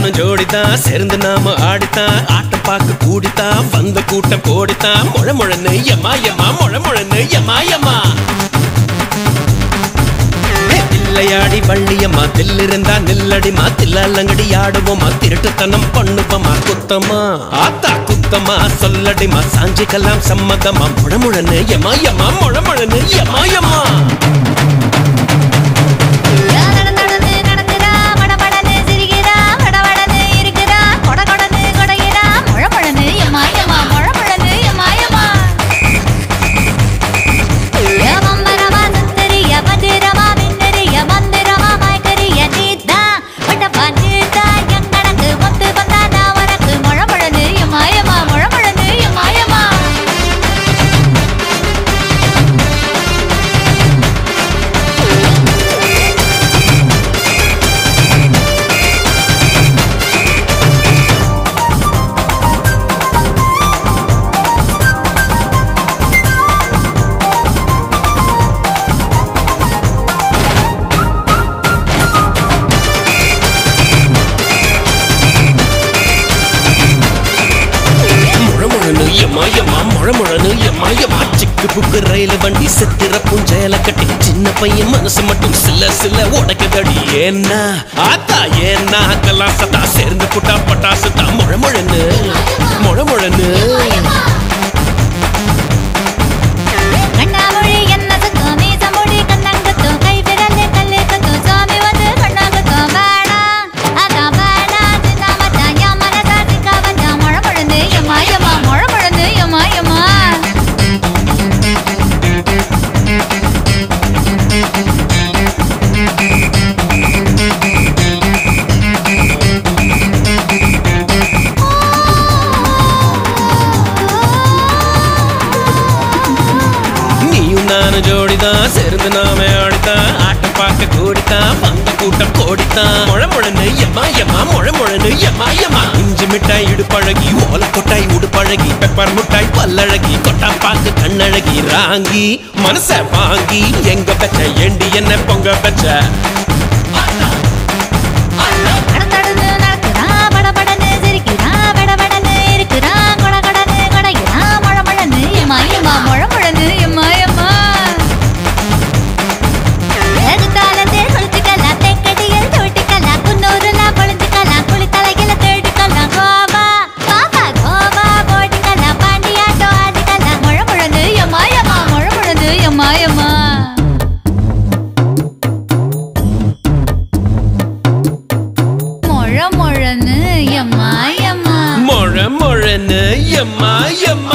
நானும் ஜோடித்தான் சேர்ந்து நாம ஆடித்தான் ஆட்டம் பார்க்க கூடித்தான் வந்த கூட்டம் கோடித்தான் முழ முழன்னு எம்மா எம்மா முழ முழன்னு எம்மா எம்மா தில்லையாடி வள்ளியம்மா தில்லிருந்தா நில்லடிமா தில்லாலங்கடி ஆடுவோமா திருட்டுத்தனம் பண்ணுவோமா குத்தமா ஆத்தா குத்தமா சொல்லடிமா சாஞ்சிக்கலாம் சம்மதமா முழமுழன்னு எம்மா எம்மா முழமுழன்னு எம்மா எம்மா நடந்து நடந்துடா மடமடன்னு சிரிக்கிறா வடவடன்னு இருக்கிறா கொட கொடன்னு கொடைகிறா முழமுழன்னு எம்மாயம்மா முழமுழன்னு எம்மாயம்மா மம்பரமா சுந்தரிய பஜிரமா மின்னரிய மந்திரமா மயக்கரிய நீத்தா வட்டப்பா நீத்தா எங்கடக்கு ஒத்து வந்தா நான் உனக்கு முழமுழன்னு எம்மாயம்மா முழமுழன்னு எம்மாயம்மா முழமுழனு எம்மா எம்மா முழமுழனு எம்மா எம்மா சிக்கு புக்கு ரயில் வண்டி செத்திர புஞ்சையில கட்டி சின்ன பையன் மனசு மட்டும் சில சில உடைக்குதடி ஏன்னா ஆத்தா ஏன்னா கல்லாம் சத்தா சேர்ந்து புட்டா பட்டாசு தான் முழமுழனு முழமுழனு கண்ணாமொழி என்ன சுத்தம் மீசமொழி கண்ணங்கத்தும் கை விரல் கல்லு கத்தும் சுவாமி வந்து கண்ணாங்கத்தும் வேணாம் அதான் வேணாம் சின்ன மச்சான் என் மனசா சிக்கா வச்சான் முழ முழந்து எம்மா எம்மா முழ முழந்து எம்மா எம்மா நீயும் நானும் ஜோடிதான் சேர்ந்து நாம ஆடித்தான் ஆட்டம் பார்க்க கூடித்தான் வந்த கூட்டம் கோடித்தான் முழமுழனு எம்மா எம்மா முழமுழனு எம்மா எம்மா இஞ்சி மிட்டாய் இடுப்பழகி ஓல கொட்டாய் உடுப்பழகி பெப்பர் முட்டாய் பல்லழகி கொட்டா பாக்கு கண்ணழகி ராங்கி மனச வாங்கி எங்க பெச்ச ஏண்டி என்ன பொங்க பெச்ச நடந்தடன்னு நடக்குறான் படபடன்னு சிரிக்கிறான் வெடவெடன்னு இருக்கிறான் கொட கொடன்னு கொடைகிறான் முழ முழன்னு எம்மா எம்மா முழ முழன்னு எம்மா எம்மா எதுக்காலத்தே குளிச்சுக்கலாம் தெக்கடியில் தொட்டிக்கலாம் குன்னூருலாம் பொழிஞ்சுக்கலாம் குளித்தலையில தேடிக்கலாம் கோவா பாப்பா கோவா போட்டிக்கலாம் பாண்டியாட்டோ ஆடிக்கலாம் முழ முழன்னு எம்மா எம்மா முழ முழன்னு எம்மா எம்மா முழ முழன்னு எம்மா எம்மா முழ முழனு எம்மா எம்மா